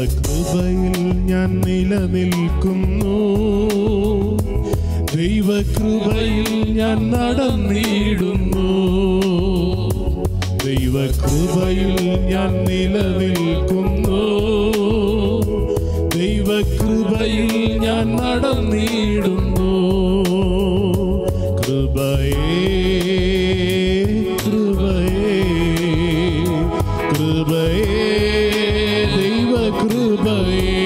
ദൈവകൃപയിൽ ഞാൻ നിലനിൽക്കുന്നു ദൈവകൃപയിൽ ഞാൻ നടന്നിടുന്നു ദൈവകൃപയിൽ ഞാൻ നിലനിൽക്കുന്നു ദൈവകൃപയിൽ ഞാൻ നടന്നിടുന്നു കൃപയേ കൃപയേ കൃപയേ ദൈവകൃപയേ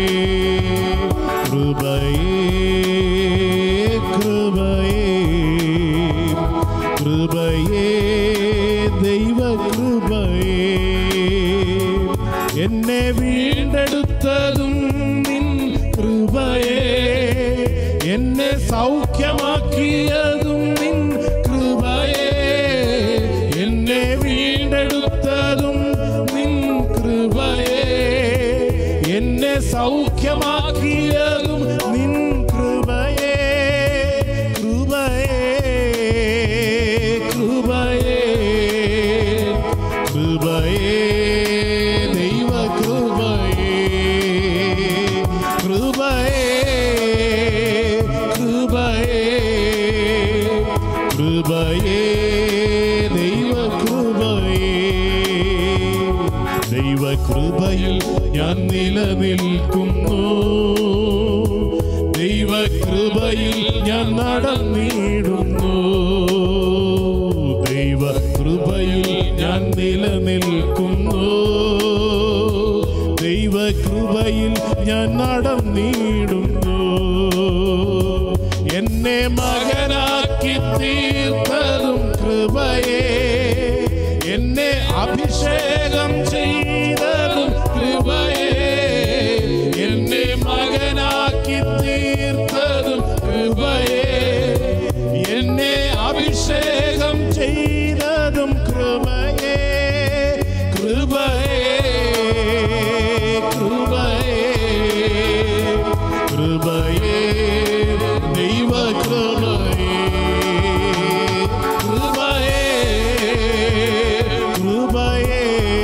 കൃപയേ കൃപയേ കൃപയേ ദൈവകൃപയേ എന്നെ വീണ്ടെടുത്തതും നിൻ കൃപയേ എന്നെ സൗഖ്യമാക്കിയതും നിൻ കൃപയേ എന്നെ വീണ്ടെടുത്തതും നിൻ കൃപയേ എന്നെ സൗഖ്യമാക്കിയതും നിൻ കൃപയേ കൃപയേ കൃപയേ കൃപയേ ദൈവ കൃപയേ കൃപയേ കൃപയേ കൃപയേ ദൈവ കൃപയേ ദൈവകൃപയിൽ ഞാൻ നിലനിൽക്കുന്നു ദൈവകൃപയിൽ ഞാൻ നടന്നിടുന്നു ദൈവകൃപയിൽ ഞാൻ നിലനിൽക്കുന്നു ദൈവകൃപയിൽ ഞാൻ നടന്നിടുന്നു എന്നെ മകനാക്കി തീർത്തതും കൃപയേ എന്നെ അഭിഷേകം ചെയ്തതും കൃപയേ എന്നെ മകനാക്കി തീർത്തതും കൃപയേ എന്നെ അഭിഷേകം ചെയ്തതും കൃപയേ കൃപയേ കൃപയേ കൃപയേ ദൈവ കൃപയേ കൃപയേ കൃപയേ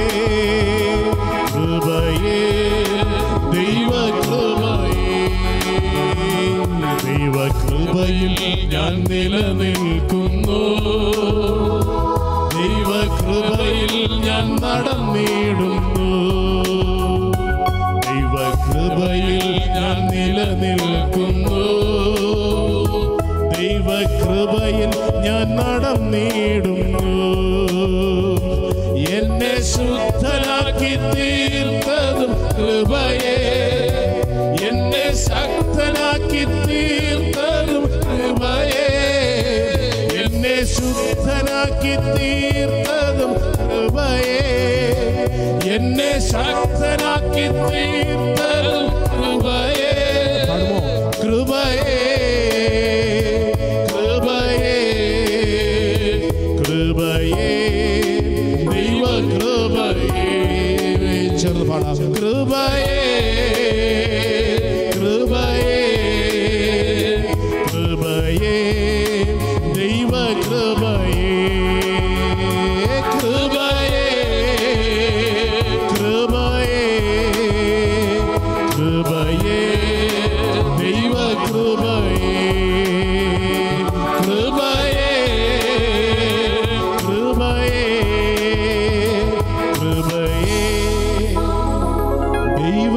കൃപയേ ദൈവ കൃപയേ ദൈവ കൃപയിൽ ഞാൻ നിലനിൽക്കുന്നു ദൈവകൃപയിൽ ഞാൻ നടന്നിടുന്നു ദൈവകൃപയിൽ ഞാൻ നിലനിൽക്കുന്നു ദൈവകൃപയിൽ ഞാൻ നടന്നിടുന്നു എന്നെ ശുദ്ധനാക്കി തീർത്തതും കൃപയേ എന്നെ ശക്തനാക്കി തീർത്തതും കൃപയേ എന്നെ ശുദ്ധനാക്കി തീർത്തതും കൃപയേ എന്നെ ശക്തനാക്കി തീർത്തതും കൃപയേ കൃപയേ കൃപയേ കൃപയേ ദൈവ കൃപയേ ചെറുത് പാടാം കൃപയേ കൃപയേ കൃപയേ ദൈവ കൃപയേ കൃപയേ കൃപയേ കൃപയേ ദൈവ കൃപയേ കൃപയേ കൃപയേ കൃപയേ ദൈവ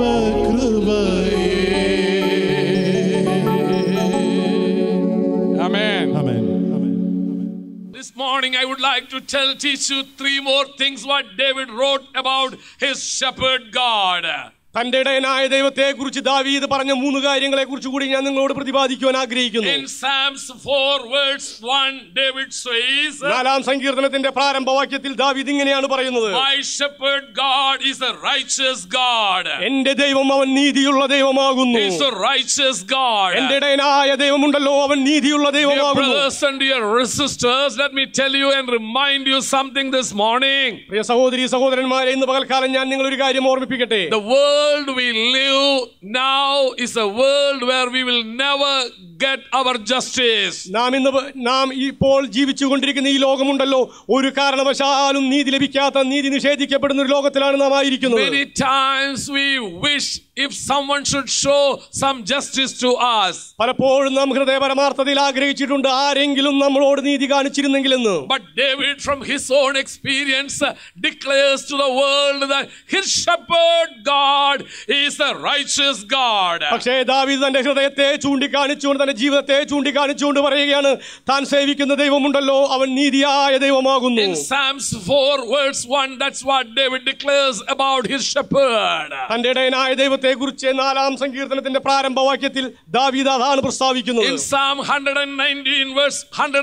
കൃപയേ Amen. Amen This morning, I would like to tell, teach you three more things what David wrote about his shepherd God. തന്റെ ഇടയനായ ദൈവത്തെ കുറിച്ച് ദാവീദ് പറഞ്ഞ മൂന്ന് കാര്യങ്ങളെ കുറിച്ച് കൂടി ഞാൻ നിങ്ങളോട് പ്രതിപാദിക്കുവാൻ ആഗ്രഹിക്കുന്നു In Psalms 4, verse 1, David says, നാലാം സങ്കീർത്തനത്തിന്റെ പ്രാരംഭവാക്യത്തിൽ ദാവീദ് ഇങ്ങനെയാണ് പറയുന്നത് My shepherd God is a righteous God. എന്റെ ദൈവം അവൻ നീതിയുള്ള ദൈവമാകുന്നു He is a righteous God. എന്റെ ഇടയനായ ദൈവമുണ്ടല്ലോ അവൻ നീതിയുള്ള Dear ദൈവമാകുന്നു brothers and dear sisters, let me tell you and remind you something this morning. പ്രിയ സഹോദരി സഹോദരന്മാരെ ഇന്ന് പകൽക്കാലം ഞാൻ നിങ്ങൾ ഒരു കാര്യം ഓർമ്മിപ്പിക്കട്ടെ The world we live now is a world where we will never get our justice. നാം ഇന്ന് പ- നാം ഇപ്പോൾ ജീവിച്ചുകൊണ്ടിരിക്കുന്ന ഈ ലോകമുണ്ടല്ലോ ഒരു കാരണവശാലും നീതി ലഭിക്കാത്ത നീതി നിഷേധിക്കപ്പെടുന്ന ഒരു ലോകത്തിലാണ് നാം ആയിരിക്കുന്നത് Many times we wish if someone should show some justice to us. പലപ്പോഴും നാം ഹൃദയ പരമാർത്ഥതയിൽ ആഗ്രഹിച്ചിട്ടുണ്ട് ആരെങ്കിലും നമ്മളോട് നീതി കാണിച്ചിരുന്നെങ്കിലെന്ന് But David, from his own experience, uh, declares to the world that his shepherd God is a righteous God. പക്ഷേ ദാവീദ് തന്റെ ഹൃദയത്തെ ചൂണ്ടിക്കാണിച്ചുകൊണ്ട് തന്റെ ജീവിതത്തെ ചൂണ്ടിക്കാണിച്ചുകൊണ്ട് പറയുകയാണ് താൻ സേവിക്കുന്ന ദൈവമുണ്ടല്ലോ അവൻ നീതിയായ ദൈവമാകുന്നു In Psalms 4, verse 1, that's what David declares about his shepherd. തന്റെ ഇടയനായ ദൈവത്തെ കുറിച്ച് നാലാം സങ്കീർത്തനത്തിന്റെ പ്രാരംഭവാക്യത്തിൽ ദാവീദ് അതാണ് പ്രസ്താവിക്കുന്നത് In Psalm 119, verse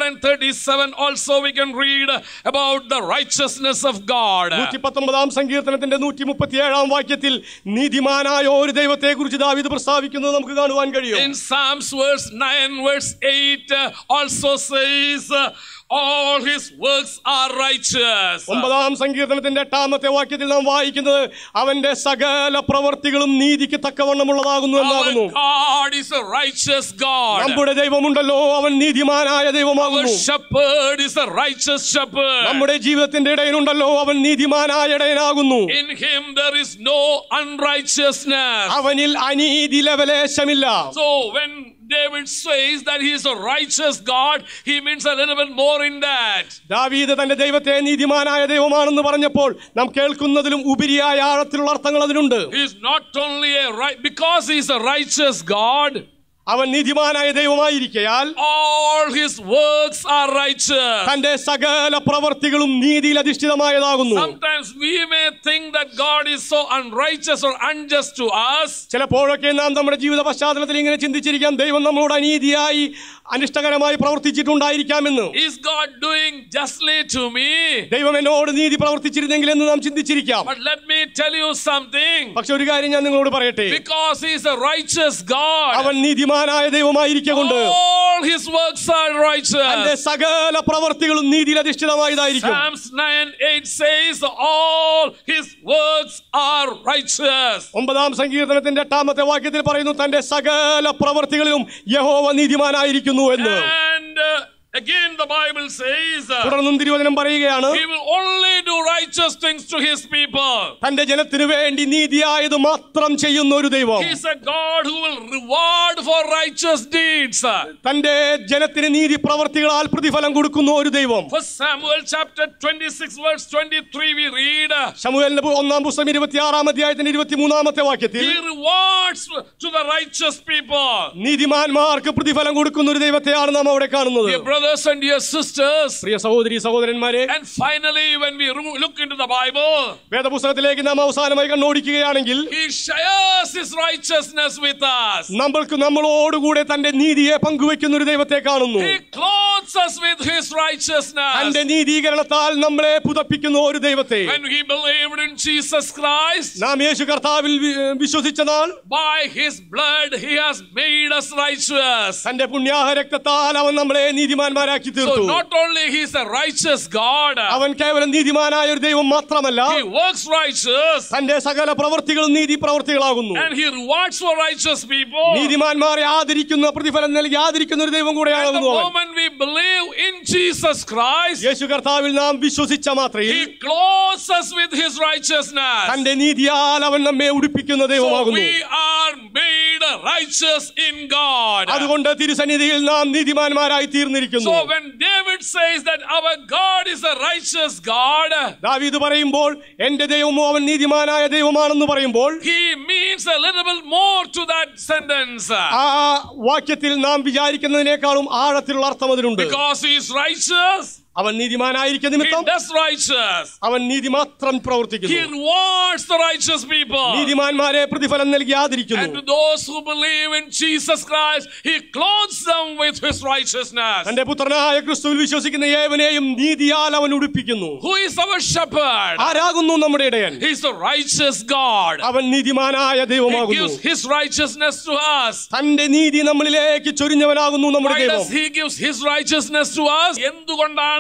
137, also we can read about the righteousness of God. നൂറ്റി പത്തൊമ്പതാം സങ്കീർത്തനത്തിന്റെ നൂറ്റി മുപ്പത്തി ഏഴാം വാക്യത്തിൽ നീതിമാനായ ഒരു ദൈവത്തെ കുറിച്ച് ദാവീദ് പ്രസ്താവിക്കുന്നത് നമുക്ക് കാണുവാൻ കഴിയും In Psalms verse 9, verse 8 uh, also says, uh, all his works are righteous. ഒമ്പതാം സങ്കീർത്തനത്തിന്റെ എട്ടാമത്തെ വാക്യത്തിൽ നാം വായിക്കുന്നത് അവന്റെ സകല പ്രവർത്തികളും നീതിക്ക് തക്കവണ്ണമുള്ളതാകുന്നു Our എന്നാകുന്നു God is a righteous God. നമ്മുടെ ദൈവമുണ്ടല്ലോ അവൻ നീതിമാനായ Our ദൈവമാകുന്നു shepherd is a righteous shepherd. നമ്മുടെ ജീവിതത്തിന്റെ ഇടയനുണ്ടല്ലോ അവൻ നീതിമാനായ ഇടയനാകുന്നു In him there is no unrighteousness. അവനിൽ അനീതി ലവലേശമില്ല So when David says that he is a righteous God, he means a little bit more in that. ദാവീദ് തന്റെ ദൈവത്തെ നീതിമാനായ ദൈവമാണെന്ന് പറഞ്ഞപ്പോൾ നാം കേൾക്കുന്നതിലും ഉപരിയായ ആഴത്തിലുള്ള അർത്ഥങ്ങൾ അതിനുണ്ട് He is not only a right because he is a righteous God, അവൻ നീതിമാനായ ദൈവമായിരിക്കയാൽ all his works are righteous. തന്റെ സകല പ്രവർത്തികളും നീതിയിൽ അധിഷ്ഠിതമായതാകുന്നു Sometimes we may think that God is so unrighteous or unjust to us. ചിലപ്പോഴൊക്കെ നാം നമ്മുടെ ജീവിത പശ്ചാത്തലത്തിൽ ഇങ്ങനെ ചിന്തിച്ചിരിക്കാം ദൈവം നമ്മളോട് അനീതിയായി അനിഷ്ടകരമായി പ്രവർത്തിച്ചിട്ടുണ്ടായിരിക്കാമെന്ന് Is God doing justly to me? ദൈവം എന്നോട് നീതി പ്രവർത്തിച്ചിരുന്നെങ്കിൽ എന്ന് നാം ചിന്തിച്ചിരിക്കാം But let me tell you something. പക്ഷെ ഒരു കാര്യം ഞാൻ നിങ്ങളോട് പറയട്ടെ Because he is a righteous God, അവൻ നീതിമാനായ ദൈവമായിരിക്കൊണ്ട് all his works are തന്റെ righteous. സകല പ്രവർത്തികളും നീതിയിൽ അധിഷ്ഠിതമായതായിരിക്കും Psalms 9 8 says, All his works are righteous. ഒമ്പതാം സങ്കീർത്തനത്തിന്റെ എട്ടാമത്തെ വാക്യത്തിൽ പറയുന്നു തന്റെ സകല പ്രവർത്തികളിലും യഹോവ നീതിമാനായിരിക്കുന്നു എന്ന് And uh, again, the Bible says, uh, തുടർന്നും തിരുവചനം പറയുകയാണ് He will only do righteous things to his people. തന്റെ ജനത്തിനു വേണ്ടി നീതിയായത് മാത്രം ചെയ്യുന്ന ഒരു ദൈവം He is a God who will reward for righteous deeds. തന്റെ ജനത്തിന് നീതി പ്രവർത്തികളാൽ പ്രതിഫലം കൊടുക്കുന്ന ഒരു ദൈവം First Samuel chapter 26, verse 23, we read, uh, ശമുവേലിന്റെ പു- ഒന്നാം പുസ്തകം ഇരുപത്തിയാറാം അധ്യായത്തിന്റെ ഇരുപത്തിമൂന്നാമത്തെ വാക്യത്തിൽ He rewards to the righteous people. നീതിമാന്മാർക്ക് പ്രതിഫലം കൊടുക്കുന്ന ഒരു ദൈവത്തെയാണ് നാം അവിടെ കാണുന്നത് Dear brothers and dear sisters, പ്രിയ സഹോദരി സഹോദരന്മാരെ and finally, when we ru- look into the Bible, വേദപുസ്തകത്തിലേക്ക് നാം അവസാനമായി കണ്ണോടിക്കുകയാണെങ്കിൽ He shares His righteousness with us. നമ്മൾക്ക് നമ്മളോടുകൂടെ തന്റെ നീതിയെ പങ്കുവെക്കുന്ന ഒരു ദൈവത്തെ കാണുന്നു He clothes us with His righteousness. തന്റെ നീതീകരണത്താൽ നമ്മളെ പുതപ്പിക്കുന്ന ഒരു ദൈവത്തെ When we believed in Jesus Christ, നാം യേശു കർത്താവിൽ വി- വിശ്വസിച്ച നാൾ by His blood, He has made us righteous. തന്റെ പുണ്യാഹ രക്തത്താൽ അവൻ നമ്മളെ നീതിമാന്മാരാക്കി തീർത്തു So not only He is a righteous God, അവൻ കേവലം നീതിമാനായ ഒരു ദൈവം മാത്രമല്ല He works righteous തന്റെ സകല പ്രവർത്തികളും നീതി പ്രവർത്തികളാകുന്നു and He rewards for righteous people. നീതിമാന്മാരെ ആദരിക്കുന്ന പ്രതിഫലം നൽകി ആദരിക്കുന്ന ഒരു ദൈവം And the കൂടെയാകുന്നു അവൻ moment we believe in Jesus Christ, യേശു കർത്താവിൽ നാം വിശ്വസിച്ച മാത്രയിൽ He clothes us with His righteousness. തന്റെ നീതിയാൽ അവൻ നമ്മെ ഉടുപ്പിക്കുന്ന So ദൈവമാകുന്നു we are made righteous in God. അതുകൊണ്ട് തിരുസന്നിധിയിൽ നാം നീതിമാന്മാരായി തീർന്നിരിക്കുന്നു So when David says that our God is a righteous God, ദാവീദ് പറയുമ്പോൾ എന്റെ ദൈവമോ അവൻ നീതിമാനായ ദൈവമാണെന്ന് പറയുമ്പോൾ he means a little bit more to that sentence. ആ വാക്യത്തിൽ നാം വിചാരിക്കുന്നതിനേക്കാളും ആഴത്തിലുള്ള അർത്ഥം അതിനുണ്ട് Because he is righteous, അവൻ നീതിമാനായിരിക്കുന്ന he നിമിത്തം does righteous. അവൻ നീതി മാത്രം He പ്രവർത്തിക്കുന്നു rewards the righteous people. നീതിമാന്മാരെ പ്രതിഫലം നൽകി And to ആദരിക്കുന്നു those who believe in Jesus Christ, he clothes them with his righteousness. തന്റെ പുത്രനായ ക്രിസ്തുവിൽ വിശ്വസിക്കുന്ന ഏവനെയും നീതിയാൽ അവൻ ഉടുപ്പിക്കുന്നു Who is our shepherd? ആരാകുന്നു നമ്മുടെ ഇടയൻ He's the righteous God. അവൻ നീതിമാനായ He ദൈവമാകുന്നു gives his righteousness to us. തന്റെ നീതി നമ്മളിലേക്ക് ചൊരിഞ്ഞവനാകുന്നു നമ്മുടെ Why ദൈവം does he gives his righteousness to us? എന്തുകൊണ്ടാണ്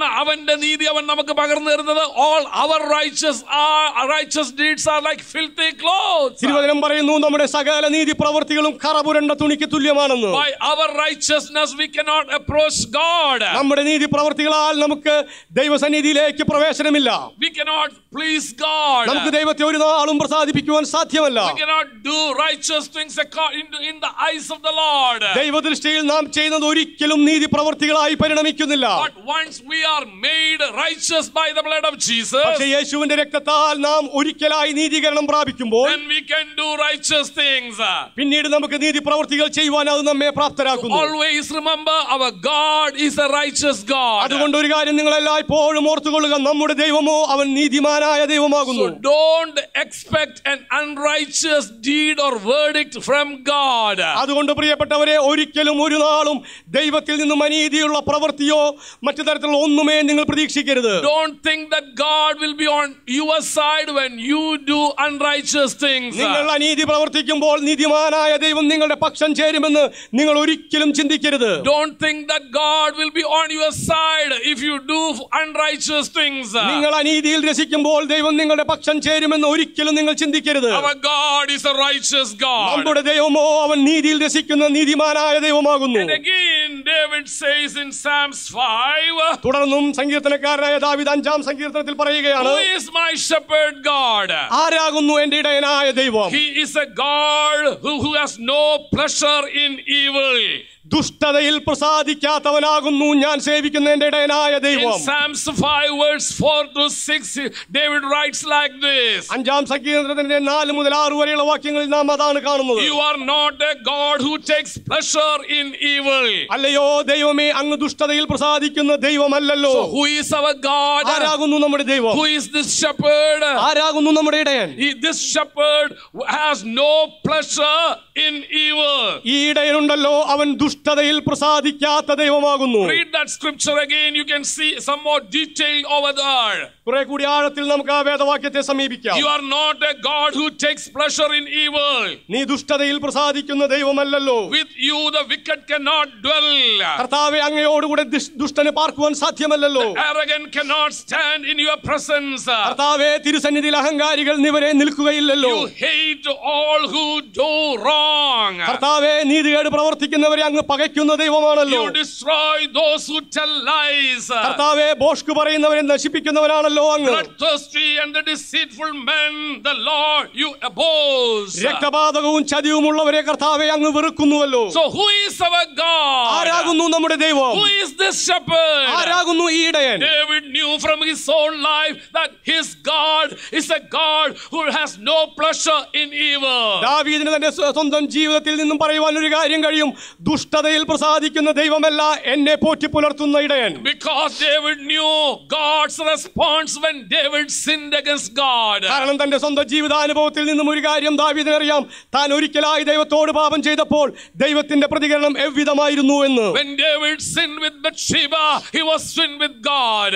എങ്ങനെയാണ് അവന്റെ നീതി അവൻ നമുക്ക് പകർന്നു തരുന്നത് all our righteous righteous deeds are like filthy clothes തിരുവചനം പറയുന്നു നമ്മുടെ സകല നീതി പ്രവർത്തികളും കറപുരണ്ട തുണിക്ക് തുല്യമാണെന്ന് by our righteousness we cannot approach god നമ്മുടെ നീതി പ്രവർത്തികളാൽ നമുക്ക് ദൈവസന്നിധിയിലേക്ക് പ്രവേശനമില്ല we cannot please god നമുക്ക് ദൈവത്തെ ഒരു നാളും പ്രസാദിപ്പിക്കുവാൻ സാധ്യമല്ല we cannot do righteous things acco- in, in the eyes of the lord ദൈവദൃഷ്ടിയിൽ നാം ചെയ്യുന്നത് ഒരിക്കലും നീതി പ്രവർത്തികളായി പരിണമിക്കുന്നില്ല but once we are made righteous by the blood of jesus പക്ഷേ യേശുവിന്റെ രക്തത്താൽ നാം ഒരിക്കലായി നീതീകരണം പ്രാപിക്കുമ്പോൾ then we can do righteous things പിന്നീട് നമുക്ക് നീതി പ്രവർത്തികൾ ചെയ്യുവാൻ അത് നമ്മെ പ്രാപ്തരാക്കുന്നു always remember our god is a righteous god അതുകൊണ്ട് ഒരു കാര്യം നിങ്ങൾ എല്ലായ്പ്പോഴും ഓർത്തുകൊള്ളുക നമ്മുടെ ദൈവമോ അവൻ നീതിമാനായ ദൈവമാകുന്നു So don't expect an unrighteous deed or verdict from God. അതുകൊണ്ട് പ്രിയപ്പെട്ടവരെ ഒരിക്കലും ഒരു നാളും ദൈവത്തിൽ നിന്നും അനീതിയുള്ള പ്രവൃത്തിയോ മറ്റു തരത്തിലുള്ള ഒന്നുമേ നിങ്ങൾ പ്രതീക്ഷിക്കരുത് Don't think that God will be on your side when you do unrighteous things. നിങ്ങൾ അനീതി പ്രവർത്തിക്കുമ്പോൾ നീതിമാനായ ദൈവം നിങ്ങളുടെ പക്ഷം ചേരുമെന്ന് നിങ്ങൾ ഒരിക്കലും ചിന്തിക്കരുത് Don't think that God will be on your side if you do unrighteous things. നിങ്ങൾ അനീതിയിൽ രസിക്കുമ്പോൾ ദൈവം നിങ്ങളുടെ പക്ഷം ചേരുമെന്ന് ഒരിക്കലും നിങ്ങൾ ചിന്തിക്കരുത് Our God is a righteous God. നമ്മുടെ ദൈവമോ അവൻ നീതിയിൽ രസിക്കുന്ന നീതിമാനായ ദൈവമാകുന്നു And again, David says in Psalms 5, തുടർന്നും സങ്കീർത്തനക്കാരനായ ദാവിദ് അഞ്ചാം സങ്കീർത്തനത്തിൽ പറയുകയാണ് Who is my shepherd God? ആരാകുന്നു എന്റെ ഇടയനായ ദൈവം He is a God who, who has no pleasure in evil. ദുഷ്ടതയിൽ പ്രസാദിക്കാത്തവനാകുന്നു ഞാൻ സേവിക്കുന്ന എന്റെ ഇടയനായ In ദൈവം Psalms 5, verse 4 to 6, David writes like this അഞ്ചാം സങ്കീർത്തനത്തിന്റെ നാല് മുതൽ ആറ് വരെയുള്ള വാക്യങ്ങളിൽ നാം അതാണ് കാണുന്നത് You are not a God who takes pleasure in evil. അല്ലയോ ദൈവമേ അങ്ങ് ദുഷ്ടതയിൽ പ്രസാദിക്കുന്ന ദൈവമല്ലല്ലോ So, who is our God? ആരാകുന്നു നമ്മുടെ ദൈവം Who is this shepherd? ആരാകുന്നു നമ്മുടെ ഇടയൻ He, this shepherd has no pleasure in evil. ഈ ഇടയനുണ്ടല്ലോ അവൻ ദുഷ്ടതയിൽ പ്രസാദിക്കാത്ത ദൈവമാകുന്നു Read that scripture again. You can see some more detail over there. കുറെ കൂടി ആഴത്തിൽ നമുക്ക് ആ വേദവാക്യത്തെ സമീപിക്കാം You are not a God who takes pleasure in evil. നീ ദുഷ്ടതയിൽ പ്രസാദിക്കുന്ന ദൈവമല്ലല്ലോ With you, the wicked cannot dwell. കർത്താവെ അങ്ങയോടുകൂടെ ദുഷ്- ദുഷ്ടന് പാർക്കുവാൻ സാധ്യമല്ലല്ലോ Arrogant cannot stand in your presence. കർത്താവെ തിരുസന്നിധിയിൽ അഹങ്കാരികൾ നിവരെ നിൽക്കുകയില്ലല്ലോ You hate all who do wrong. കർത്താവെ നീതികേട് പ്രവർത്തിക്കുന്നവരെ അങ്ങ് പകയ്ക്കുന്ന ദൈവമാണല്ലോ You destroy those who tell lies. കർത്താവെ ബോഷ്ക് പറയുന്നവരെ നശിപ്പിക്കുന്നവരാണല്ലോ അങ്ങ് Bloodthirsty and the deceitful men, the Lord you oppose. രക്തപാതകവും ചതിവുമുള്ളവരെ കർത്താവെ അങ്ങ് വെറുക്കുന്നുവല്ലോ So who is our God? ആരാകുന്നു നമ്മുടെ ദൈവം Who is this shepherd? ആരാകുന്നു ഈ ഇടയൻ David knew from his own life that his God is a God who has no pleasure in evil. ദാവീദിന് തന്റെ സ്വ- സ്വന്തം ജീവിതത്തിൽ നിന്നും പറയുവാൻ ഒരു കാര്യം കഴിയും ദുഷ്ടതയിൽ പ്രസാദിക്കുന്ന ദൈവമല്ല എന്നെ പോറ്റി പുലർത്തുന്ന ഇടയൻ Because David knew God's response when David sinned against God. കാരണം തന്റെ സ്വന്തം ജീവിതാനുഭവത്തിൽ നിന്നും ഒരു കാര്യം ദാവീദിനറിയാം താൻ ഒരിക്കലായി ദൈവത്തോട് പാപം ചെയ്തപ്പോൾ ദൈവത്തിന്റെ പ്രതികരണം എவ்விதമായിരുന്നു എന്ന് When David sinned with Bathsheba, he was sinned with God.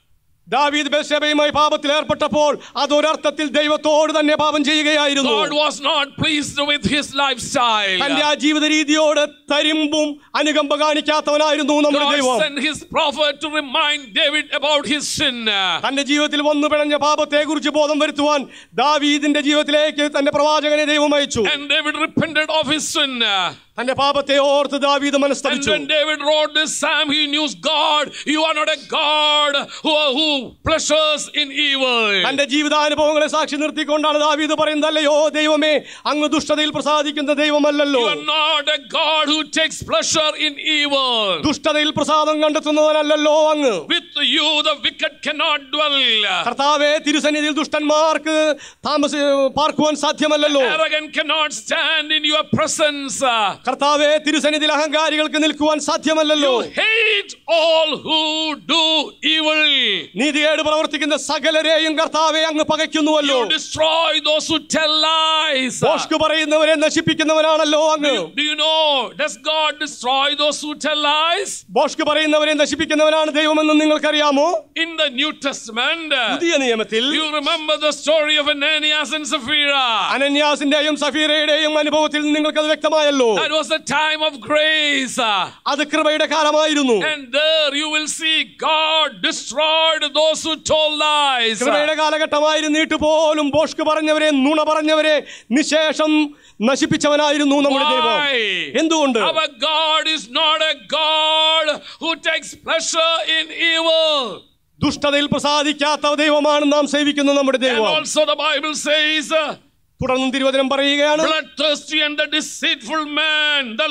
ദാവീദ് ബത്ശേബയുമായി പാപത്തിൽ ഏർപ്പെട്ടപ്പോൾ അതൊരർത്ഥത്തിൽ ദൈവത്തോട് തന്നെ പാപം ചെയ്യുകയായിരുന്നു God was not pleased with his തന്റെ lifestyle. ആ ജീവിത രീതിയോട് തരിമ്പും അനുകമ്പ കാണിക്കാത്തവനായിരുന്നു നമ്മുടെ God ദൈവം sent his prophet to remind David about his sin. തന്റെ ജീവിതത്തിൽ വന്നു പിഴഞ്ഞ പാപത്തെ കുറിച്ച് ബോധം വരുത്തുവാൻ ദാവീദിന്റെ ജീവിതത്തിലേക്ക് തന്റെ പ്രവാചകനെ ദൈവം അയച്ചു And David repented of his sin. തന്റെ പാപത്തെ ഓർത്ത് ദാവീദ് And മനസ്തപിച്ചു when David wrote this psalm, he knew God, you are not a God who, who pleasures in evil. തന്റെ ജീവിതാനുഭവങ്ങളെ സാക്ഷി നിർത്തിക്കൊണ്ടാണ് ദാവീദ് പറയുന്നത് അല്ലയോ ദൈവമേ അങ്ങ് ദുഷ്ടതയിൽ പ്രസാദിക്കുന്ന ദൈവമല്ലല്ലോ You are not a God who takes pleasure in evil. ദുഷ്ടതയിൽ പ്രസാദം കണ്ടെത്തുന്നവനല്ലല്ലോ അങ്ങ് With you, the wicked cannot dwell. കർത്താവെ തിരുസന്നിധിയിൽ ദുഷ്ടന്മാർക്ക് താമസ പാർക്കുവാൻ സാധ്യമല്ലല്ലോ Arrogant cannot stand in your presence. കർത്താവെ തിരുസന്നിധിയിൽ അഹങ്കാരികൾക്ക് നിൽക്കുവാൻ സാധ്യമല്ലല്ലോ You hate all who do evil. നീതികേട് പ്രവർത്തിക്കുന്ന സകലരെയും കർത്താവെ അങ്ങ് പകയ്ക്കുന്നുവല്ലോ You destroy those who tell lies. ബോഷ്ക് പറയുന്നവരെ നശിപ്പിക്കുന്നവനാണല്ലോ അങ്ങ് Do you know, does God destroy those who tell lies? ബോഷ്ക് പറയുന്നവരെ നശിപ്പിക്കുന്നവനാണ് ദൈവമെന്ന് നിങ്ങൾക്കറിയാമോ In the New Testament, പുതിയ നിയമത്തിൽ you remember the story of Ananias and Sapphira. അനന്യാസിന്റെയും സഫീറയുടെയും അനുഭവത്തിൽ നിങ്ങൾക്കത് വ്യക്തമായല്ലോ That was a time of grace. അത് കൃപയുടെ കാലമായിരുന്നു And there you will see God destroyed those who told lies. കൃപയുടെ കാലഘട്ടമായിരുന്നിട്ട് പോലും ബോഷ്ക്ക് പറഞ്ഞവരെ നുണ പറഞ്ഞവരെ നിശേഷം നശിപ്പിച്ചവനായിരുന്നു നമ്മുടെ ദൈവം Why? എന്തുകൊണ്ട് Our God is not a God who takes pleasure in evil. ദുഷ്ടതയിൽ പ്രസാദിക്കാത്ത ദൈവമാണ് നാം സേവിക്കുന്ന നമ്മുടെ And ദൈവം also the Bible says, uh, തുടർന്നും തിരുവചനം പറയുകയാണ് bloodthirsty and the deceitful man, the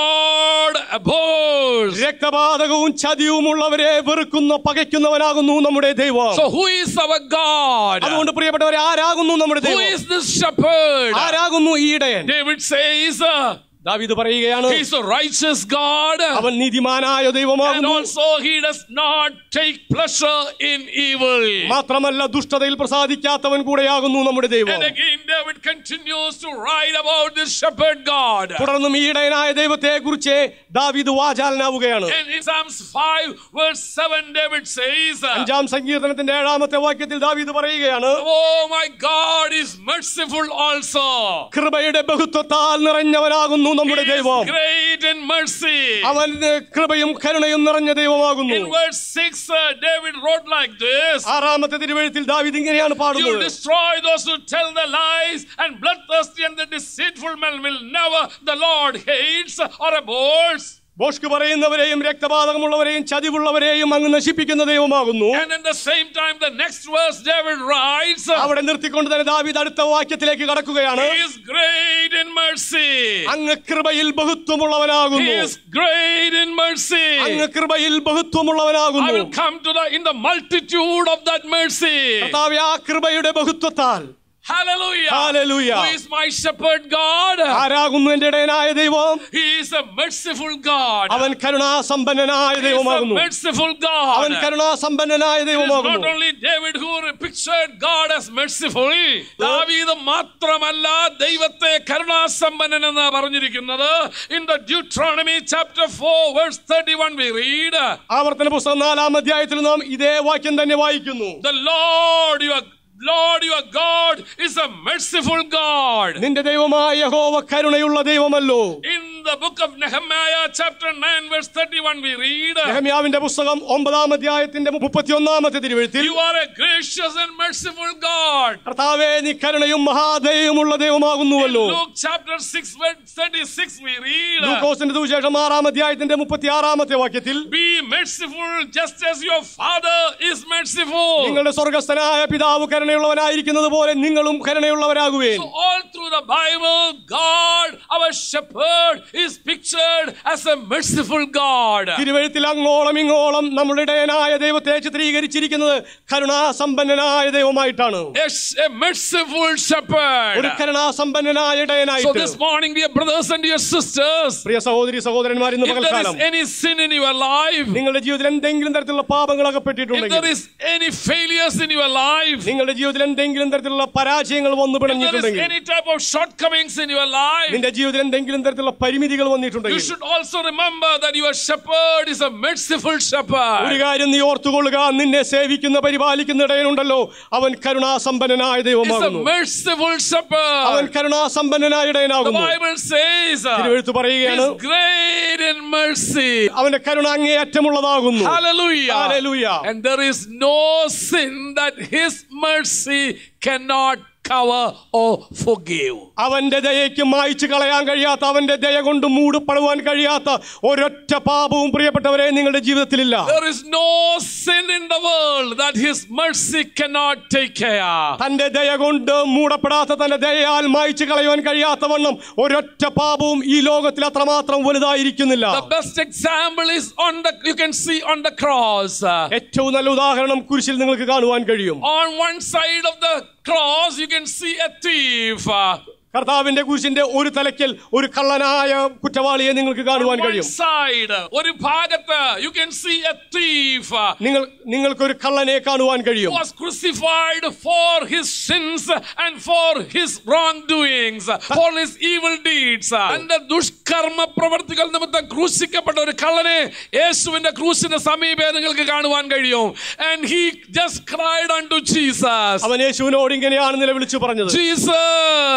Lord abhors. രക്തപാതകവും ചതിയുമുള്ളവരെ വെറുക്കുന്ന പകയ്ക്കുന്നവനാകുന്നു നമ്മുടെ ദൈവം So who is our God? അതുകൊണ്ട് പ്രിയപ്പെട്ടവരെ ആരാകുന്നു നമ്മുടെ Who ദൈവം is this shepherd? ആരാകുന്നു ഈ ഇടയൻ David says, uh, ദാവീദ് പറയുകയാണ് He's a righteous God. അവൻ നീതിമാനായ And ദൈവമാകുന്നു also, He does not take pleasure in evil. മാത്രമല്ല ദുഷ്ടതയിൽ പ്രസാദിക്കാത്തവൻ കൂടെയാകുന്നു നമ്മുടെ ദൈവം And again, David continues to write about this shepherd God. തുടർന്നും ഈ ഇടയനായ ദൈവത്തെ കുറിച്ച് ദാവീദ് വാചാലനാവുകയാണ് And in Psalms 5, verse 7, David says, അഞ്ചാം സങ്കീർത്തനത്തിന്റെ ഏഴാമത്തെ വാക്യത്തിൽ ദാവീദ് പറയുകയാണ് Oh, my God is merciful also. കൃപയുടെ ബഹുത്വത്താൽ നിറഞ്ഞവനാകുന്നു He നമ്മുടെ is ദൈവം great in mercy. അവൻ കൃപയും കരുണയും നിറഞ്ഞ ദൈവമാകുന്നു In verse 6, uh, David wrote like this. ആറാമത്തെ തിരുവഴുത്തിൽ ദാവീദ് ഇങ്ങനെയാണ് You പാടുന്നത് destroy those who tell the lies, and bloodthirsty and the deceitful man will never the Lord hates or abhors. ബോഷ്ക്ക് പറയുന്നവരെയും രക്തപാതകമുള്ളവരെയും ചതിവുള്ളവരെയും അങ്ങ് നശിപ്പിക്കുന്ന ദൈവമാകുന്നു And in the same time, the next verse David writes, അവിടെ നിർത്തിക്കൊണ്ട് തന്നെ ദാവീദ് അടുത്ത വാക്യത്തിലേക്ക് കടക്കുകയാണ് He is great in mercy. അങ്ങ് കൃപയിൽ He ബഹുത്വമുള്ളവനാകുന്നു is great in mercy. അങ്ങ് കൃപയിൽ I ബഹുത്വമുള്ളവനാകുന്നു will come to the in the multitude of that mercy. കർത്താവേ, ആ കൃപയുടെ ബഹുത്വത്താൽ Hallelujah. Hallelujah. Who is my shepherd God? ആരാകുന്നു എന്റെ ഇടയനായ ദൈവം He is a merciful God. അവൻ കരുണാസമ്പന്നനായ He is a ദൈവമാകുന്നു merciful അവൻ God. കരുണാസമ്പന്നനായ It is not ദൈവമാകുന്നു only David who pictured God as merciful. ദാവീദ് മാത്രമല്ല ദൈവത്തെ കരുണാസമ്പന്നൻ എന്ന് പറഞ്ഞിരിക്കുന്നത് in the Deuteronomy chapter 4 verse 31 we read ആവർത്തന പുസ്തകം നാലാം അധ്യായത്തിൽ നാം ഇതേ വാക്യം തന്നെ വായിക്കുന്നു the Lord your Lord your God is a merciful God. നിന്റെ ദൈവമായ യഹോവ കരുണയുള്ള ദൈവമല്ലോ In the book of Nehemiah chapter 9 verse 31 we read നെഹമ്യാവിന്റെ പുസ്തകം ഒമ്പതാം അധ്യായത്തിന്റെ മുപ്പത്തിയൊന്നാമത്തെ തിരുവഴുത്തിൽ You are a gracious and merciful God. കർത്താവേ നീ കരുണയും മഹാദയവുമുള്ള In ദൈവമാകുന്നുവല്ലോ Luke chapter 6 verse 36 we read ലൂക്കോസിന്റെ സുവിശേഷം ആറാം അധ്യായത്തിന്റെ മുപ്പത്തിയാറാമത്തെ വാക്യത്തിൽ Be merciful just as your Father is merciful. നിങ്ങളുടെ സ്വർഗസ്ഥനായ പിതാവ് കരുണയുള്ളവനായിരിക്കുന്നത് പോലെ നിങ്ങളും കരുണയുള്ളവരാകുവേൻ So all through the Bible, God, our shepherd, is pictured as a merciful God. തിരുവഴുത്തിൽ അങ്ങോളം ഇങ്ങോളം നമ്മുടെ ഇടയനായ ദൈവത്തെ ചിത്രീകരിച്ചിരിക്കുന്നത് കരുണാസമ്പന്നനായ ദൈവമായിട്ടാണ് Yes, a merciful shepherd. ഒരു കരുണാസമ്പന്നനായ So ഇടയനായിട്ട് this morning, dear brothers and dear sisters, പ്രിയ സഹോദരി സഹോദരന്മാർ ഇന്ന് if there പകൽക്കാലം is any sin in your life, നിങ്ങളുടെ ജീവിതത്തിൽ എന്തെങ്കിലും തരത്തിലുള്ള പാപങ്ങൾ if അകപ്പെട്ടിട്ടുണ്ടെങ്കിൽ there is any failures in your life, നിങ്ങളുടെ ജീവിതത്തിൽ എന്തെങ്കിലും തരത്തിലുള്ള പരാജയങ്ങൾ വന്നു if there is പിണഞ്ഞിട്ടുണ്ടെങ്കിൽ any type of shortcomings in your life, നിന്റെ ജീവിതത്തിൽ എന്തെങ്കിലും തരത്തിലുള്ള പരിമിതികൾ you വന്നിട്ടുണ്ടെങ്കിൽ should also remember that your shepherd is a merciful ഒരു shepherd. കാര്യം നീ ഓർത്തുകൊള്ളുക നിന്നെ സേവിക്കുന്ന പരിപാലിക്കുന്ന ഇടയനുണ്ടല്ലോ അവൻ കരുണാസമ്പന്നനായ He's a ദൈവമാകുന്നു merciful അവൻ shepherd. കരുണാസമ്പന്നനായ The ഇടയനാകുന്നു Bible says uh, തിരുവഴുത്ത് പറയുകയാണ് He's great in mercy. അവന്റെ കരുണ അങ്ങേയറ്റമുള്ളതാകുന്നു Hallelujah. Hallelujah. And there is no sin that his mercy cannot cover or forgive. അവന്റെ ദയയ്ക്ക് മായ്ച്ചു കളയാൻ കഴിയാത്ത അവന്റെ ദയ കൊണ്ട് മൂടപ്പെടുവാൻ കഴിയാത്ത ഒരൊറ്റ പാപവും പ്രിയപ്പെട്ടവരെ നിങ്ങളുടെ ജീവിതത്തിലില്ല There is no sin in the world that his mercy cannot take care. തന്റെ ദയ കൊണ്ട് മൂടപ്പെടാത്ത തന്റെ ദയയാൽ മായ്ച്ചു കളയുവാൻ കഴിയാത്ത വണ്ണം ഒരൊറ്റ പാപവും ഈ ലോകത്തിൽ അത്രമാത്രം വലുതായിരിക്കുന്നില്ല The best example is on the you can see on the cross. ഏറ്റവും നല്ല ഉദാഹരണം കുരിശിൽ നിങ്ങൾക്ക് കാണുവാൻ കഴിയും On one side of the cross you can see a thief. കർത്താവിന്റെ കുരിശിന്റെ ഒരു തലയ്ക്കൽ ഒരു കള്ളനായ കുറ്റവാളിയെ നിങ്ങൾക്ക് കാണുവാൻ On one കഴിയും side, ഒരു ഭാഗത്ത് you can see a thief. നിങ്ങൾ നിങ്ങൾക്കൊരു കള്ളനെ കാണുവാൻ കഴിയും was crucified for his sins and for his wrongdoings, for his evil deeds. തന്റെ ദുഷ്കർമ്മ പ്രവർത്തികൾ നിമിത്തം ക്രൂശിക്കപ്പെട്ട ഒരു കള്ളനെ യേശുവിന്റെ ക്രൂശിന് സമീപേ നിങ്ങൾക്ക് കാണുവാൻ കഴിയും and he just cried unto Jesus അവൻ യേശുവിനോട് ഇങ്ങനെയാണ് നിലവിളിച്ചു പറഞ്ഞത് Jesus യേശുവേ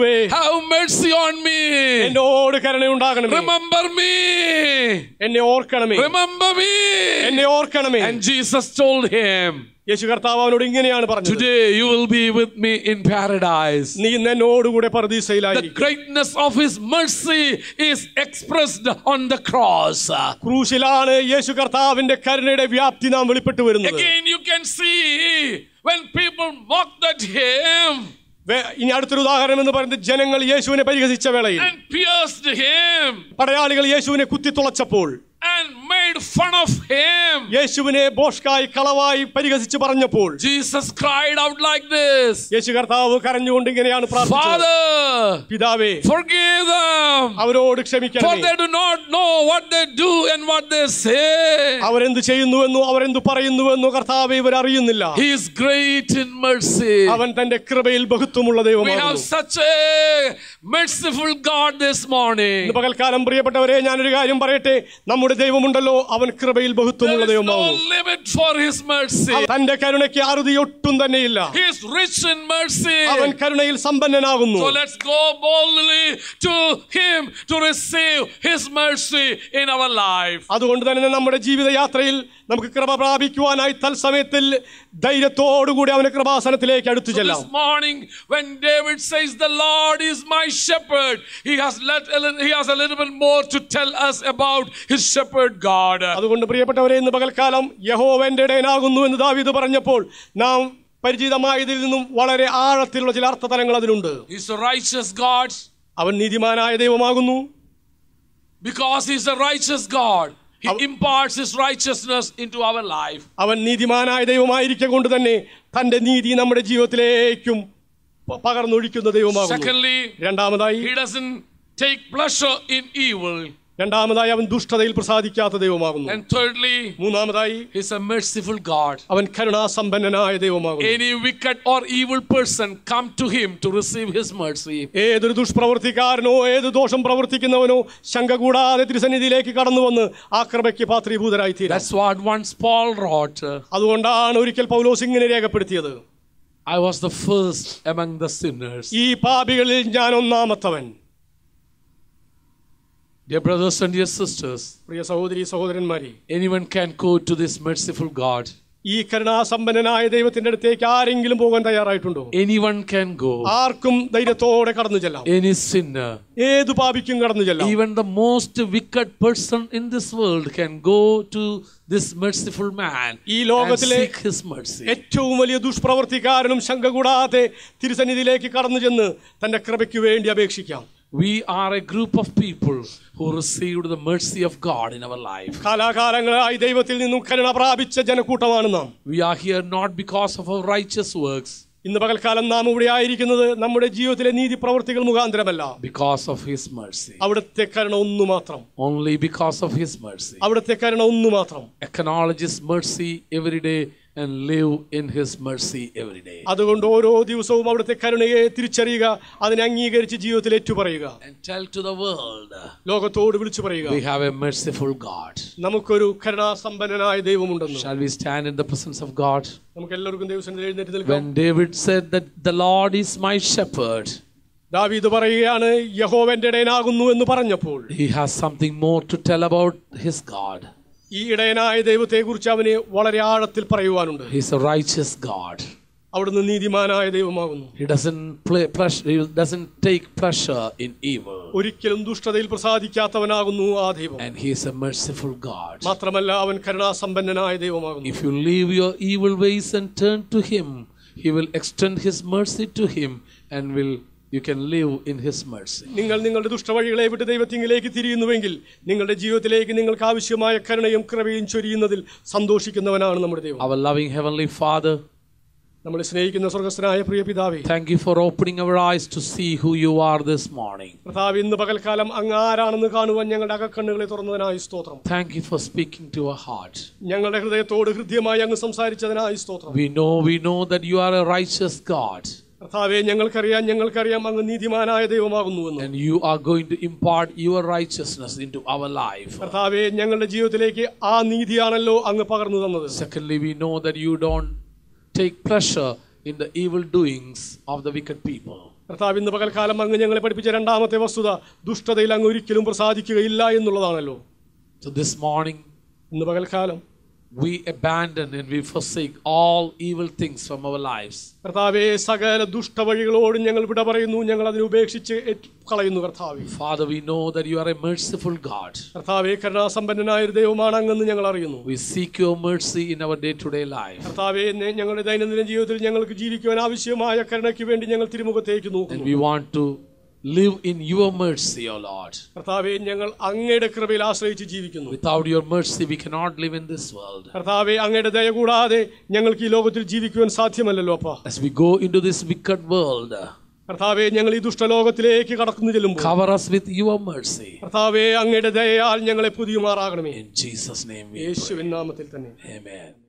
യേശുവേ have mercy on me. എന്നോട് കരുണയുണ്ടാകണമേ Remember me. എന്നെ ഓർക്കണമേ Remember me. എന്നെ ഓർക്കണമേ And Jesus told him, യേശു കർത്താവ് അവനോട് ഇങ്ങനെയാണ് പറഞ്ഞത് Today you will be with me in paradise. നീ ഇന്ന് എന്നോടുകൂടെ The പരദീസയിലായിരിക്കും greatness of his mercy is expressed on the cross. ക്രൂശിലാണ് യേശു കർത്താവിന്റെ കരുണയുടെ വ്യാപ്തി നാം വെളിപ്പെട്ടു വരുന്നത് Again, you can see when people mocked at him വേ- ഇനി അടുത്തൊരു ഉദാഹരണം എന്ന് പറയുന്നത് ജനങ്ങൾ യേശുവിനെ പരിഹസിച്ച വേളയിൽ and pierced him പടയാളികൾ യേശുവിനെ കുത്തിത്തുളച്ചപ്പോൾ and made fun of him. യേശുവിനെ ബോഷ്കായി കളവായി പരിഹസിച്ച് പറഞ്ഞപ്പോൾ Jesus cried out like this യേശു കർത്താവ് കരഞ്ഞുകൊണ്ട് ഇങ്ങനെയാണ് പ്രാർത്ഥിച്ചത് Father, പിതാവേ forgive them, അവരോട് for ക്ഷമിക്കണമേ they do not know what they do and what they say. അവരെന്ത് ചെയ്യുന്നുവെന്നോ അവരെന്ത് പറയുന്നുവെന്നോ കർത്താവ് ഇവർ അറിയുന്നില്ല He is great in mercy. അവൻ തന്റെ കൃപയിൽ ബഹുത്വമുള്ള We have ദൈവമാണ് such a merciful God this morning. ഇന്ന് പകൽക്കാലം പ്രിയപ്പെട്ടവരെ ഞാനൊരു കാര്യം പറയട്ടെ നമ്മുടെ ദൈവമുണ്ടല്ലോ അവൻ കൃപയിൽ ബഹുത്വമുള്ള There is no ദൈവമാകുന്നു limit for His mercy. അവൻ തന്റെ കരുണയ്ക്ക് അറുതി ഒട്ടും തന്നെയില്ല He is rich in mercy. അവൻ കരുണയിൽ സമ്പന്നനാകുന്നു So let's go boldly to Him to receive His mercy in our life. അതുകൊണ്ട് തന്നെ നമ്മുടെ ജീവിതയാത്രയിൽ നമുക്ക് കൃപ പ്രാപിക്കുവാനായി തത്സമയത്തിൽ ധൈര്യത്തോടുകൂടി അവന്റെ കൃപാസനത്തിലേക്ക് അടുത്തു ചെല്ലാം This morning, when David says, The Lord is my shepherd, he has, let, he has a little bit more to tell us about his shepherd God. അതുകൊണ്ട് പ്രിയപ്പെട്ടവരെ ഇന്ന് പകൽക്കാലം യഹോവന്റെ ഇടയനാകുന്നു എന്ന് ദാവീദ് പറഞ്ഞപ്പോൾ നാം പരിചിതമായതിൽ നിന്നും വളരെ ആഴത്തിലുള്ള ചില അർത്ഥതലങ്ങൾ അതിനുണ്ട് He's a righteous God അവൻ നീതിമാനായ ദൈവമാകുന്നു because he's a righteous God. He Av- imparts his righteousness into our life. അവൻ നീതിമാനായ ദൈവമായിരിക്കെ കൊണ്ട് തന്നെ തന്റെ നീതി നമ്മുടെ ജീവിതത്തിലേക്കും പ- പകർന്നൊഴിക്കുന്ന ദൈവമാകുന്നു Secondly, രണ്ടാമതായി he doesn't take pleasure in evil. രണ്ടാമതായി അവൻ ദുഷ്ടതയിൽ പ്രസാദിക്കാത്ത ദൈവമാകുന്നു And thirdly, മൂന്നാമതായി he's a merciful God. അവൻ കരുണാസമ്പന്നനായ ദൈവമാകുന്നു Any wicked or evil person come to him to receive his mercy. ഏതൊരു ദുഷ്പ്രവർത്തിക്കാരനോ ഏത് ദോഷം പ്രവർത്തിക്കുന്നവനോ ശങ്ക കൂടാതെ തിരുസന്നിധിയിലേക്ക് കടന്നു വന്ന് ആ കൃപയ്ക്ക് പാത്രീഭൂതരായി തീരാം That's what once Paul wrote. അതുകൊണ്ടാണ് ഒരിക്കൽ പൗലോസ് ഇങ്ങനെ രേഖപ്പെടുത്തിയത് I was the first among the sinners. ഈ പാപികളിൽ ഞാൻ ഒന്നാമത്തവൻ Dear brothers and dear sisters, പ്രിയ സഹോദരി സഹോദരന്മാരെ anyone can go to this merciful God. ഈ കരുണാസമ്പന്നനായ ദൈവത്തിന്റെ അടുത്തേക്ക് ആരെങ്കിലും പോകാൻ തയ്യാറായിട്ടുണ്ടോ Anyone can go. ആർക്കും ധൈര്യത്തോടെ കടന്നു ചെല്ലാം Any sinner. ഏതു പാപിക്കും കടന്നു ചെല്ലാം Even the most wicked person in this world can go to this merciful man ഈ and ലോകത്തിലെ seek his mercy. ഏറ്റവും വലിയ ദുഷ്പ്രവർത്തിക്കാരനും ശങ്ക കൂടാതെ തിരുസന്നിധിയിലേക്ക് കടന്നു ചെന്ന് തന്റെ കൃപയ്ക്ക് വേണ്ടി അപേക്ഷിക്കാം We are a group of people who received the mercy of God in our life. കാലാകാലങ്ങളായി ദൈവത്തിൽ നിന്നും കരുണ പ്രാപിച്ച ജനക്കൂട്ടമാണ് നാം We are here not because of our righteous works, ഇന്ന് പകൽക്കാലം നാം ഇവിടെ ആയിരിക്കുന്നത് നമ്മുടെ ജീവിതത്തിലെ നീതി പ്രവർത്തികൾ മുഖാന്തരമല്ല because of His mercy. അവിടുത്തെ കരുണ ഒന്നു മാത്രം Only because of His mercy. അവിടുത്തെ കരുണ ഒന്നു മാത്രം Acknowledge His mercy every day and live in His mercy every day. അതുകൊണ്ട് ഓരോ ദിവസവും അവിടുത്തെ കരുണയെ തിരിച്ചറിയുക അതിനെ അംഗീകരിച്ച് ജീവിതത്തിൽ ഏറ്റുപറയുക And tell to the world, ലോകത്തോട് വിളിച്ചു പറയുക we have a merciful God. നമുക്കൊരു കരുണാസമ്പന്നനായ ദൈവമുണ്ടെന്ന് Shall we stand in the presence of God? നമുക്ക് എല്ലാവർക്കും ദൈവസന്നിധിയിൽ എഴുന്നേറ്റ് നിൽക്കാം When David said that the Lord is my shepherd, ദാവീദ് പറയുകയാണ് യഹോവന്റെ ഇടയനാകുന്നു എന്ന് പറഞ്ഞപ്പോൾ he has something more to tell about his God. ഈ ഇടയനായ ദൈവത്തെ കുറിച്ച് അവന് വളരെ ആഴത്തിൽ പറയുവാനുണ്ട് He's a righteous God. അവിടുന്ന് നീതിമാനായ ദൈവമാകുന്നു He doesn't play pleasure, he doesn't take pleasure in evil. ഒരിക്കലും ദുഷ്ടതയിൽ പ്രസാദിക്കാത്തവനാകുന്നു ആ ദൈവം And he is a merciful God. മാത്രമല്ല അവൻ കരുണാസമ്പന്നനായ ദൈവമാകുന്നു If you leave your evil ways and turn to him, he will extend his mercy to him and will you can live in his mercy. നിങ്ങൾ നിങ്ങളുടെ ദുഷ്ടവഴികളെ വിട്ട് ദൈവത്തിങ്കിലേക്ക് തിരിയുന്നുവെങ്കിൽ നിങ്ങളുടെ ജീവിതത്തിലേക്ക് നിങ്ങൾക്ക് ആവശ്യമായ കരുണയും കൃപയും ചൊരിയുന്നതിൽ സന്തോഷിക്കുന്നവനാണ് നമ്മുടെ ദൈവം Our loving heavenly Father, നമ്മളെ സ്നേഹിക്കുന്ന സ്വർഗസ്ഥനായ പ്രിയ പിതാവേ thank you for opening our eyes to see who you are this morning. കർത്താവ് ഇന്ന് പകൽക്കാലം അങ്ങ് ആരാണെന്ന് കാണുവാൻ ഞങ്ങളുടെ അകക്കണ്ണുകളെ തുറന്നതിനായി സ്തോത്രം Thank you for speaking to our heart. ഞങ്ങളുടെ ഹൃദയത്തോട് ഹൃദ്യമായി അങ്ങ് സംസാരിച്ചതിനായി സ്തോത്രം We know, we know that you are a righteous God കർത്താവെ ഞങ്ങൾക്കറിയാം ഞങ്ങൾക്കറിയാം അങ്ങ് നീതിമാനായ ദൈവമാകുന്നുവെന്ന് and you are going to impart your righteousness into our life. കർത്താവെ ഞങ്ങളുടെ ജീവിതത്തിലേക്ക് ആ നീതിയാണല്ലോ അങ്ങ് പകർന്നു തന്നത് Secondly, we know that you don't take pleasure in the evil doings of the wicked people. കർത്താവ് ഇന്ന് പകൽക്കാലം അങ്ങ് ഞങ്ങളെ പഠിപ്പിച്ച രണ്ടാമത്തെ വസ്തുത ദുഷ്ടതയിൽ അങ്ങ് ഒരിക്കലും പ്രസാദിക്കുകയില്ല എന്നുള്ളതാണല്ലോ So this morning, ഇന്ന് പകൽക്കാലം we abandon and we forsake all evil things from our lives. കർത്താവെ സകല ദുഷ്ടവഴികളോടും ഞങ്ങൾ വിട പറയുന്നു ഞങ്ങൾ അതിനെ ഉപേക്ഷിച്ച് ഏറ്റു കളയുന്നു കർത്താവെ Father, we know that you are a merciful God. കർത്താവെ കരുണാസമ്പന്നനായ ഒരു ദൈവമാണ് അങ്ങെന്ന് ഞങ്ങൾ അറിയുന്നു We seek your mercy in our day to day life. കർത്താവെ എന്നെ ഞങ്ങളുടെ ദൈനംദിന ജീവിതത്തിൽ ഞങ്ങൾക്ക് ജീവിക്കുവാൻ ആവശ്യമായ കരുണയ്ക്ക് വേണ്ടി ഞങ്ങൾ തിരുമുഖത്തേക്ക് And നോക്കുന്നു we want to live in your mercy, O Lord. കർത്താവെ ഞങ്ങൾ അങ്ങയുടെ കൃപയിൽ ആശ്രയിച്ച് ജീവിക്കുന്നു Without your mercy, we cannot live in this world. കർത്താവെ അങ്ങയുടെ ദയ കൂടാതെ ഞങ്ങൾക്ക് ഈ ലോകത്തിൽ ജീവിക്കുവാൻ സാധ്യമല്ലല്ലോ അപ്പ As we go into this wicked world, കർത്താവെ ഞങ്ങൾ ഈ ദുഷ്ടലോകത്തിലേക്ക് കടക്കുന്നു ചെല്ലുമ്പോൾ cover us with your mercy. കർത്താവെ അങ്ങയുടെ ദയയാൽ ഞങ്ങളെ പുതിയുമാറാകണമേ In Jesus' name we pray. യേശുവിൻ നാമത്തിൽ തന്നെ Amen.